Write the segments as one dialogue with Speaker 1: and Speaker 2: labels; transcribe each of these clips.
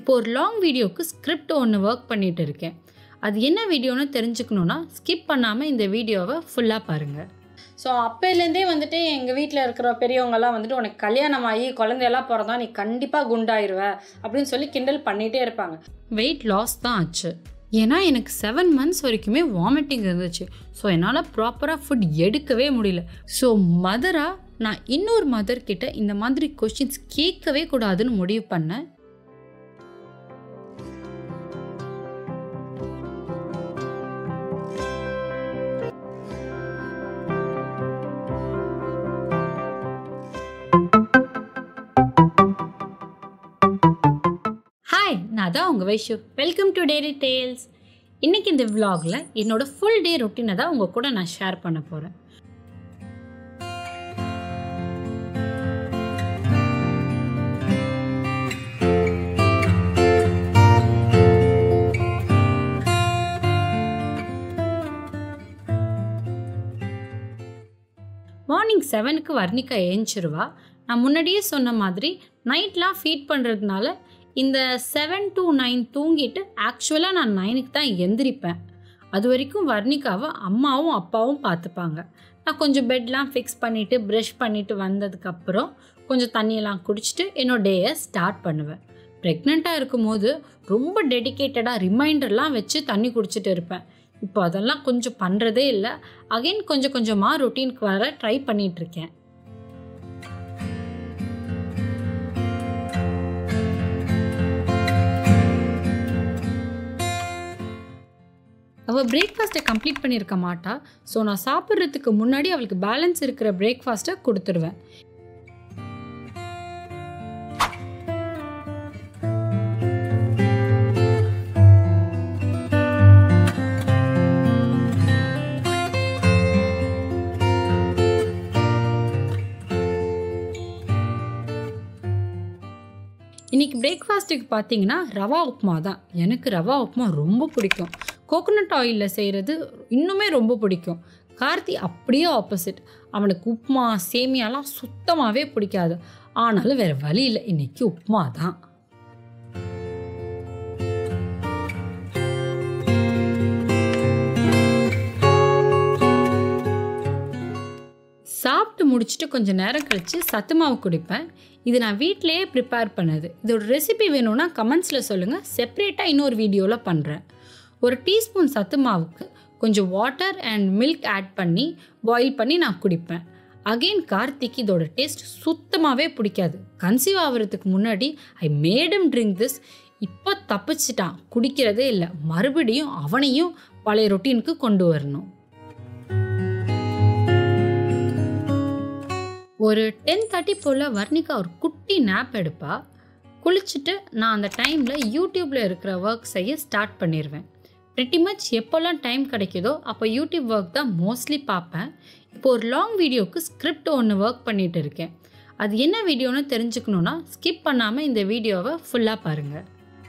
Speaker 1: இப்போ ஒரு லாங் வீடியோவுக்கு ஸ்கிரிப்ட் ஒன்று ஒர்க் பண்ணிட்டு இருக்கேன் அது என்ன வீடியோன்னு தெரிஞ்சுக்கணுன்னா ஸ்கிப் பண்ணாமல் இந்த வீடியோவை ஃபுல்லாக பாருங்கள்
Speaker 2: ஸோ அப்போலேருந்தே வந்துட்டு எங்கள் வீட்டில் இருக்கிற பெரியவங்கெல்லாம் வந்துட்டு உனக்கு கல்யாணம் ஆகி குழந்தையெல்லாம் பிறந்தா நீ கண்டிப்பாக குண்டாயிருவ அப்படின்னு சொல்லி கிண்டல் பண்ணிகிட்டே இருப்பாங்க
Speaker 1: வெயிட் லாஸ் தான் ஆச்சு ஏன்னா எனக்கு செவன் மந்த்ஸ் வரைக்குமே வாமிட்டிங் இருந்துச்சு ஸோ என்னால் ப்ராப்பராக ஃபுட் எடுக்கவே முடியல ஸோ மதராக நான் இன்னொரு மதர் கிட்ட இந்த மாதிரி கொஷின்ஸ் கேட்கவே கூடாதுன்னு முடிவு பண்ணேன் ஹாய் நான் தான் உங்கள் Vaishu welcome to daily tales இன்றைக்கி இந்த vlogல என்னோட ஃபுல் டே ரொட்டீனை தான் உங்கள் கூட நான் ஷேர் பண்ண போகிறேன் மார்னிங் செவனுக்கு வர்ணிக்கா ஏஞ்சிருவா நான் முன்னாடியே சொன்ன மாதிரி நைட்லாம் ஃபீட் பண்ணுறதுனால இந்த செவன் டு நைன் தூங்கிட்டு ஆக்சுவலாக நான் நைனுக்கு தான் எந்திரிப்பேன் அது வரைக்கும் வர்ணிகாவை அம்மாவும் அப்பாவும் பார்த்துப்பாங்க நான் கொஞ்சம் பெட்லாம் ஃபிக்ஸ் பண்ணிவிட்டு ப்ரஷ் பண்ணிவிட்டு வந்ததுக்கப்புறம் கொஞ்சம் தண்ணியெல்லாம் குடிச்சிட்டு என்னோட டேயை ஸ்டார்ட் பண்ணுவேன் ப்ரெக்னெண்ட்டாக இருக்கும்போது ரொம்ப டெடிக்கேட்டடாக ரிமைண்டர்லாம் வச்சு தண்ணி குடிச்சிட்டு இருப்பேன் இப்போ அதெல்லாம் கொஞ்சம் பண்ணுறதே இல்லை அகைன் கொஞ்சம் கொஞ்சமாக ரொட்டீனுக்கு வர ட்ரை பண்ணிகிட்ருக்கேன் அவள் பிரேக்ஃபாஸ்ட்டை கம்ப்ளீட் பண்ணியிருக்க மாட்டா ஸோ நான் சாப்பிட்றதுக்கு முன்னாடி அவளுக்கு பேலன்ஸ் இருக்கிற பிரேக்ஃபாஸ்ட்டை கொடுத்துருவேன் இன்றைக்கி பிரேக்ஃபாஸ்ட்டுக்கு பார்த்தீங்கன்னா ரவா உப்புமா தான் எனக்கு ரவா உப்புமா ரொம்ப பிடிக்கும் கோகோனட் ஆயிலில் செய்கிறது இன்னுமே ரொம்ப பிடிக்கும் கார்த்தி அப்படியே ஆப்போசிட் அவனுக்கு உப்புமா சேமியாலாம் சுத்தமாகவே பிடிக்காது ஆனாலும் வேறு வழி இல்லை இன்றைக்கி உப்புமா தான் சாப்பிட்டு முடிச்சுட்டு கொஞ்சம் நேரம் கழித்து சத்து மாவு குடிப்பேன் இது நான் வீட்டிலேயே ப்ரிப்பேர் பண்ணது இதோட ரெசிபி வேணும்னா கமெண்ட்ஸில் சொல்லுங்கள் செப்ரேட்டாக இன்னொரு வீடியோவில் பண்ணுறேன் ஒரு டீஸ்பூன் சத்து மாவுக்கு கொஞ்சம் வாட்டர் அண்ட் மில்க் ஆட் பண்ணி பாயில் பண்ணி நான் குடிப்பேன் அகெயின் கார்த்திக் இதோட டேஸ்ட் சுத்தமாகவே பிடிக்காது கன்சீவ் ஆகிறதுக்கு முன்னாடி ஐ மேடம் ட்ரிங்க் திஸ் இப்போ தப்பிச்சிட்டான் குடிக்கிறதே இல்லை மறுபடியும் அவனையும் பழைய ரொட்டீனுக்கு கொண்டு வரணும் ஒரு டென் தேர்ட்டி போல் வர்ணிகா ஒரு குட்டி நேப் எடுப்பா குளிச்சுட்டு நான் அந்த டைமில் யூடியூப்பில் இருக்கிற ஒர்க் செய்ய ஸ்டார்ட் பண்ணிடுவேன் ப்ரிட்டி மச் எப்போல்லாம் டைம் கிடைக்குதோ அப்போ யூடியூப் ஒர்க் தான் மோஸ்ட்லி பார்ப்பேன் இப்போ ஒரு லாங் வீடியோவுக்கு ஸ்கிரிப்ட் ஒன்று ஒர்க் பண்ணிகிட்டு இருக்கேன் அது என்ன வீடியோன்னு தெரிஞ்சுக்கணுன்னா ஸ்கிப் பண்ணாமல் இந்த வீடியோவை ஃபுல்லாக பாருங்கள்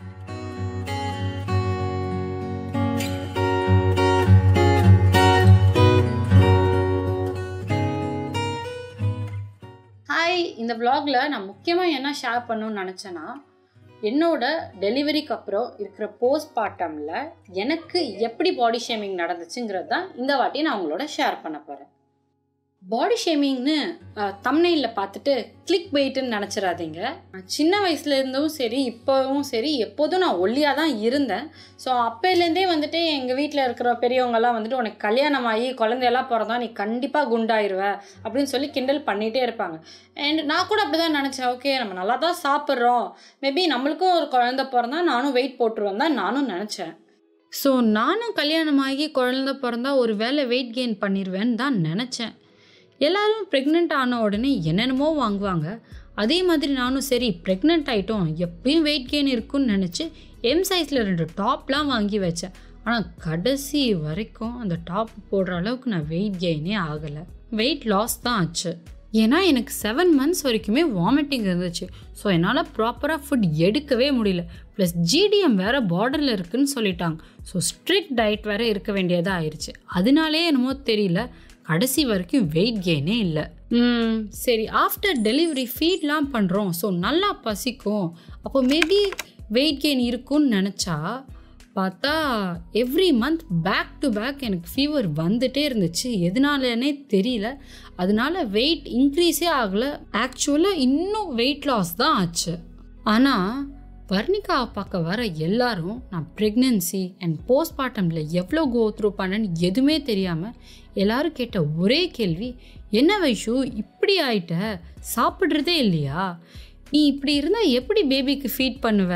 Speaker 2: ஹாய் இந்த vlogல நான் முக்கியமாக என்ன ஷேர் பண்ணணும்னு நினச்சேன்னா என்னோட டெலிவரிக்கு அப்புறம் இருக்கிற போஸ்ட் பார்ட்டமில் எனக்கு எப்படி பாடி ஷேமிங் நடந்துச்சுங்கிறது தான் இந்த வாட்டி நான் உங்களோட ஷேர் பண்ண போகிறேன் பாடி ஷேமிங்னு தம்னையில் பார்த்துட்டு கிளிக் வெயிட்டுன்னு நினச்சிடாதீங்க நான் சின்ன வயசுல இருந்தும் சரி இப்போவும் சரி எப்போதும் நான் ஒல்லியாக தான் இருந்தேன் ஸோ அப்போலேருந்தே வந்துட்டு எங்கள் வீட்டில் இருக்கிற பெரியவங்கெல்லாம் வந்துட்டு உனக்கு கல்யாணம் ஆகி குழந்தையெல்லாம் பிறந்தா நீ கண்டிப்பாக குண்டாயிருவ அப்படின்னு சொல்லி கிண்டல் பண்ணிகிட்டே இருப்பாங்க அண்ட் நான் கூட அப்படி தான் நினச்சேன் ஓகே நம்ம நல்லா தான் சாப்பிட்றோம் மேபி நம்மளுக்கும் ஒரு குழந்தை பிறந்தா நானும் வெயிட் போட்டுருவேன் தான் நானும் நினச்சேன்
Speaker 1: ஸோ நானும் கல்யாணமாகி குழந்த பிறந்தா ஒரு வேளை வெயிட் கெயின் பண்ணிடுவேன்னு தான் நினச்சேன் எல்லாரும் ப்ரெக்னென்ட் ஆன உடனே என்னென்னமோ வாங்குவாங்க அதே மாதிரி நானும் சரி ப்ரெக்னென்ட் ஆகிட்டோம் எப்பயும் வெயிட் கெயின் இருக்குன்னு நினச்சி எம் சைஸில் ரெண்டு டாப்லாம் வாங்கி வச்சேன் ஆனால் கடைசி வரைக்கும் அந்த டாப் போடுற அளவுக்கு நான் வெயிட் கெயினே ஆகலை வெயிட் லாஸ் தான் ஆச்சு ஏன்னா எனக்கு செவன் மந்த்ஸ் வரைக்குமே வாமிட்டிங் இருந்துச்சு ஸோ என்னால் ப்ராப்பராக ஃபுட் எடுக்கவே முடியல ப்ளஸ் ஜிடிஎம் வேறு பார்டரில் இருக்குன்னு சொல்லிட்டாங்க ஸோ ஸ்ட்ரிக்ட் டயட் வேறு இருக்க வேண்டியதாக ஆயிடுச்சு அதனாலே என்னமோ தெரியல கடைசி வரைக்கும் வெயிட் கெயினே இல்லை சரி ஆஃப்டர் டெலிவரி ஃபீட்லாம் பண்ணுறோம் ஸோ நல்லா பசிக்கும் அப்போ மேபி வெயிட் கெயின் இருக்கும்னு நினச்சா பார்த்தா every month back to back எனக்கு ஃபீவர் வந்துட்டே இருந்துச்சு எதனாலனே தெரியல அதனால வெயிட் இன்க்ரீஸே ஆகலை ஆக்சுவலாக இன்னும் வெயிட் லாஸ் தான் ஆச்சு ஆனால் வர்ணிகாவை பார்க்க வர எல்லாரும் நான் ப்ரெக்னென்சி அண்ட் போஸ்ட்மார்ட்டமில் எவ்வளோ கோ த்ரூ பண்ணேன்னு எதுவுமே தெரியாமல் எல்லாரும் கேட்ட ஒரே கேள்வி என்ன வைஷு இப்படி ஆயிட்ட சாப்பிட்றதே இல்லையா நீ இப்படி இருந்தால் எப்படி பேபிக்கு ஃபீட் பண்ணுவ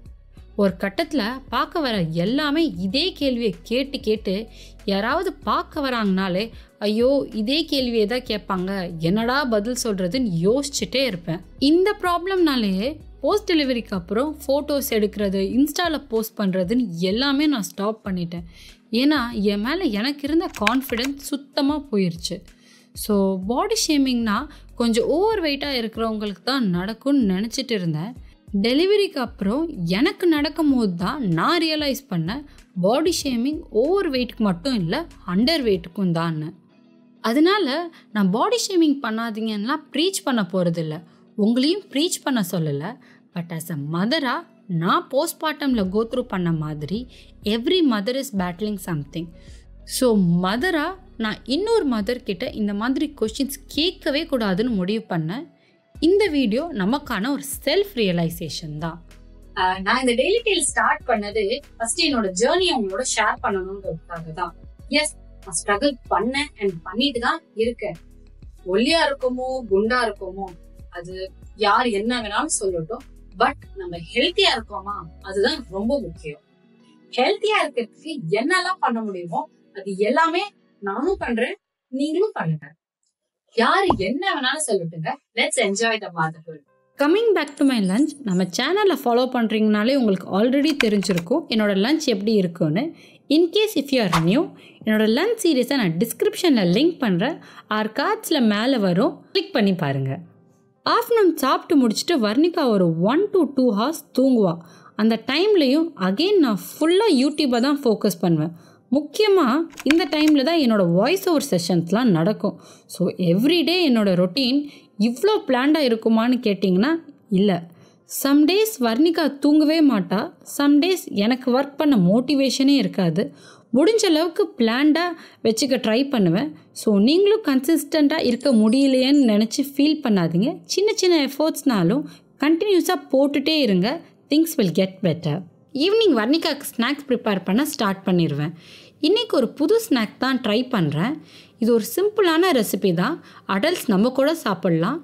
Speaker 1: ஒரு கட்டத்தில் பார்க்க வர எல்லாமே இதே கேள்வியை கேட்டு கேட்டு யாராவது பார்க்க வராங்கனாலே ஐயோ இதே கேள்வியை தான் கேட்பாங்க என்னடா பதில் சொல்கிறதுன்னு யோசிச்சுட்டே இருப்பேன் இந்த ப்ராப்ளம்னாலேயே போஸ்ட் டெலிவரிக்கு அப்புறம் ஃபோட்டோஸ் எடுக்கிறது இன்ஸ்டாவில் போஸ்ட் பண்ணுறதுன்னு எல்லாமே நான் ஸ்டாப் பண்ணிட்டேன் ஏன்னா என் மேலே எனக்கு இருந்த கான்ஃபிடென்ஸ் சுத்தமாக போயிடுச்சு ஸோ பாடி ஷேமிங்னா கொஞ்சம் ஓவர் வெயிட்டாக இருக்கிறவங்களுக்கு தான் நடக்கும்னு நினச்சிட்டு இருந்தேன் டெலிவரிக்கு அப்புறம் எனக்கு நடக்கும் போது தான் நான் ரியலைஸ் பண்ணேன் பாடி ஷேமிங் ஓவர் வெயிட்டுக்கு மட்டும் இல்லை அண்டர் வெயிட்டுக்கும் தான் அதனால நான் பாடி ஷேமிங் பண்ணாதீங்கன்னா ப்ரீச் பண்ண போகிறதில்ல உங்களையும் ப்ரீச் பண்ண சொல்லலை பட் ஆஸ் அ மதராக நான் போஸ்ட்மார்ட்டமில் கோத்ரூ பண்ண மாதிரி every mother is battling something so மதராக நான் இன்னொரு மதர் கிட்ட இந்த மாதிரி கொஷின்ஸ் கேட்கவே கூடாதுன்னு முடிவு பண்ணேன் இந்த வீடியோ நமக்கான ஒரு செல்ஃப் ரியலைசேஷன் தான்
Speaker 2: நான் இந்த டெய்லி டெய்ல் ஸ்டார்ட் பண்ணது ஃபர்ஸ்ட் என்னோட ஜேர்னி அவங்களோட ஷேர் பண்ணணுங்கிறதுக்காக தான் எஸ் நான் ஸ்ட்ரகிள் பண்ணேன் அண்ட் பண்ணிட்டு தான் இருக்கேன் ஒல்லியா இருக்கோமோ குண்டா இருக்கோமோ அது யார் என்ன வேணாலும் சொல்லட்டும் பட் நம்ம ஹெல்த்தியா இருக்கோமா அதுதான் ரொம்ப முக்கியம் ஹெல்த்தியா இருக்கிறதுக்கு என்னெல்லாம் பண்ண முடியுமோ அது எல்லாமே நானும் பண்றேன் நீங்களும் பண்ணுங்க யாரு என்ன வேணாலும் சொல்லட்டுங்க let's enjoy the motherhood
Speaker 1: coming back to my lunch நம்ம சேனலை ஃபாலோ பண்ணுறீங்கனாலே உங்களுக்கு ஆல்ரெடி தெரிஞ்சிருக்கும் என்னோட லஞ்ச் எப்படி இருக்குன்னு in case if you are new என்னோட லஞ்ச் சீரீஸை நான் டிஸ்கிரிப்ஷனில் லிங்க் பண்ணுறேன் ஆர் கார்ட்ஸில் மேலே வரும் கிளிக் பண்ணி பாருங்கள் ஆஃப்டர்நூன் சாப்பிட்டு முடிச்சுட்டு வர்ணிகா ஒரு ஒன் டு டூ ஹவர்ஸ் தூங்குவா அந்த டைம்லையும் அகெயின் நான் ஃபுல்லாக யூடியூப்பை தான் ஃபோக்கஸ் பண்ணுவேன் முக்கியமாக இந்த டைமில் தான் என்னோடய வாய்ஸ் ஓவர் செஷன்ஸ்லாம் நடக்கும் ஸோ எவ்ரிடே என்னோடய ரொட்டீன் இவ்வளோ பிளான்டாக இருக்குமான்னு கேட்டிங்கன்னா இல்லை சம் டேஸ் வர்ணிகா தூங்கவே மாட்டா சம் டேஸ் எனக்கு ஒர்க் பண்ண மோட்டிவேஷனே இருக்காது முடிஞ்ச அளவுக்கு பிளான்டாக வச்சுக்க ட்ரை பண்ணுவேன் ஸோ நீங்களும் கன்சிஸ்டண்ட்டாக இருக்க முடியலையேன்னு நினச்சி ஃபீல் பண்ணாதீங்க சின்ன சின்ன எஃபோர்ட்ஸ்னாலும் கண்டினியூஸாக போட்டுகிட்டே இருங்க things will get better evening வர்ணிகாக்கு ஸ்நாக்ஸ் ப்ரிப்பேர் பண்ண ஸ்டார்ட் பண்ணிடுவேன் இன்றைக்கி ஒரு புது ஸ்நாக் தான் ட்ரை பண்ணுறேன் இது ஒரு சிம்பிளான ரெசிபி தான் அடல்ட்ஸ் நம்ம கூட சாப்பிட்லாம்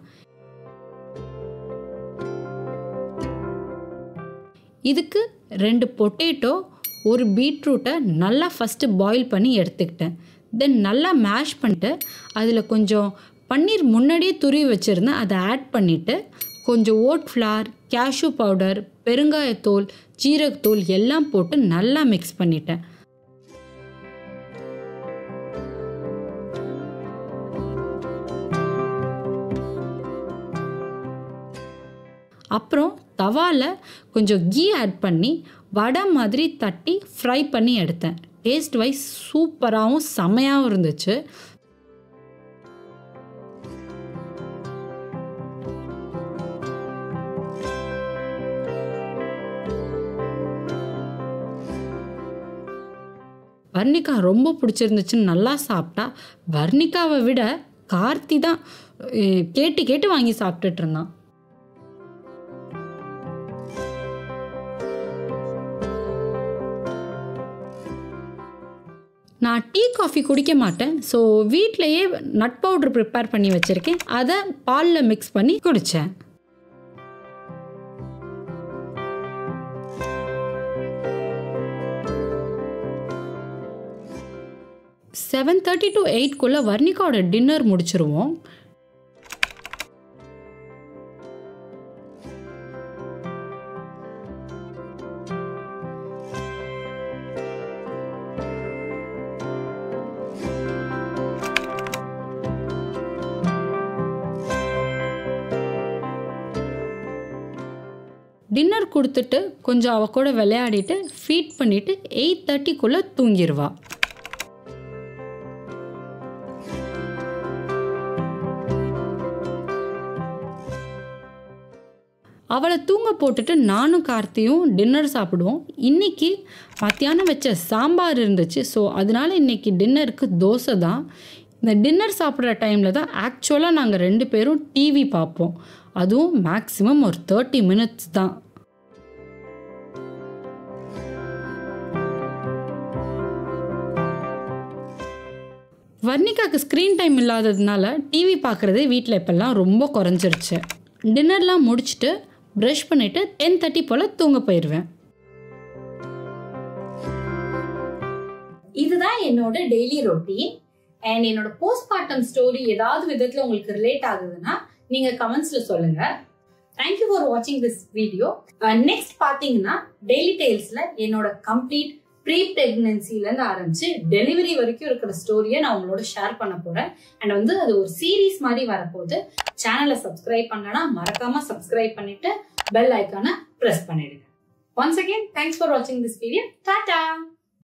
Speaker 1: இதுக்கு ரெண்டு பொட்டேட்டோ ஒரு பீட்ரூட்டை நல்லா ஃபஸ்ட்டு பாயில் பண்ணி எடுத்துக்கிட்டேன் தென் நல்லா மேஷ் பண்ணிட்டு அதில் கொஞ்சம் பன்னீர் முன்னாடியே துருவி வச்சுருந்தேன் அதை ஆட் பண்ணிவிட்டு கொஞ்சம் ஓட் ஃப்ளார் கேஷ்யூ பவுடர் பெருங்காயத்தூள் ஜீரகத்தூள் எல்லாம் போட்டு நல்லா மிக்ஸ் பண்ணிட்டேன் அப்புறம் தவாவில் கொஞ்சம் கீ ஆட் பண்ணி வடை மாதிரி தட்டி ஃப்ரை பண்ணி எடுத்தேன் டேஸ்ட் வைஸ் சூப்பராகவும் செமையாகவும் இருந்துச்சு வர்ணிகா ரொம்ப பிடிச்சிருந்துச்சுன்னு நல்லா சாப்பிட்டா வர்ணிகாவை விட கார்த்தி தான் அஹ், கேட்டு கேட்டு வாங்கி சாப்பிட்டுட்டு இருந்தான் நான் டீ காஃபி குடிக்க மாட்டேன் ஸோ வீட்டிலையே நட் பவுடர் ப்ரிப்பேர் பண்ணி வச்சுருக்கேன் அதை பாலில் மிக்ஸ் பண்ணி குடித்தேன் செவன் தேர்ட்டி டு எயிட்குள்ளே வர்ணிகாவோட டின்னர் முடிச்சிருவோம் டின்னர் கொடுத்துட்டு கொஞ்சம் அவ கூட விளையாடிட்டு ஃபீட் பண்ணிவிட்டு எயிட் தேர்ட்டிக்குள்ளே தூங்கிடுவா அவளை தூங்க போட்டுட்டு நானும் கார்த்தியும் டின்னர் சாப்பிடுவோம் இன்னைக்கு மத்தியானம் வச்ச சாம்பார் இருந்துச்சு ஸோ அதனால இன்னைக்கு டின்னருக்கு தோசை தான் இந்த டின்னர் சாப்பிட்ற டைமில் தான் ஆக்சுவலாக நாங்கள் ரெண்டு பேரும் டிவி பார்ப்போம் அதுவும் மேக்ஸிமம் ஒரு தேர்ட்டி மினிட்ஸ் தான் வர்ணிகாக்கு ஸ்க்ரீன் டைம் இல்லாததுனால டிவி பார்க்குறதே வீட்டில் இப்போல்லாம் ரொம்ப குறைஞ்சிருச்சு டின்னர்லாம் முடிச்சுட்டு ப்ரஷ் பண்ணிவிட்டு டென் தேர்ட்டி போல் தூங்க போயிடுவேன்
Speaker 2: இதுதான் என்னோட டெய்லி ரொட்டீன் அண்ட் என்னோட போஸ்ட்மார்ட்டம் ஸ்டோரி ஏதாவது விதத்துல உங்களுக்கு ரிலேட் ஆகுதுன்னா நீங்க கமெண்ட்ஸ்ல சொல்லுங்க தேங்க்யூ ஃபார் வாட்சிங் திஸ் வீடியோ நெக்ஸ்ட் பாத்தீங்கன்னா டெய்லி டெய்ல்ஸ்ல என்னோட கம்ப்ளீட் ப்ரீ பிரெக்னன்சில இருந்து ஆரம்பிச்சு டெலிவரி வரைக்கும் இருக்கிற ஸ்டோரியை நான் உங்களோட ஷேர் பண்ண போறேன் அண்ட் வந்து அது ஒரு சீரீஸ் மாதிரி வரப்போகுது சேனலை சப்ஸ்கிரைப் பண்ணனா மறக்காம சப்ஸ்கிரைப் பண்ணிட்டு பெல் ஐக்கானை ப்ரெஸ் பண்ணிடுங்க ஒன்ஸ் அகேன் தேங்க்ஸ் ஃபார் வாட்சிங் திஸ் வீடியோ டாடா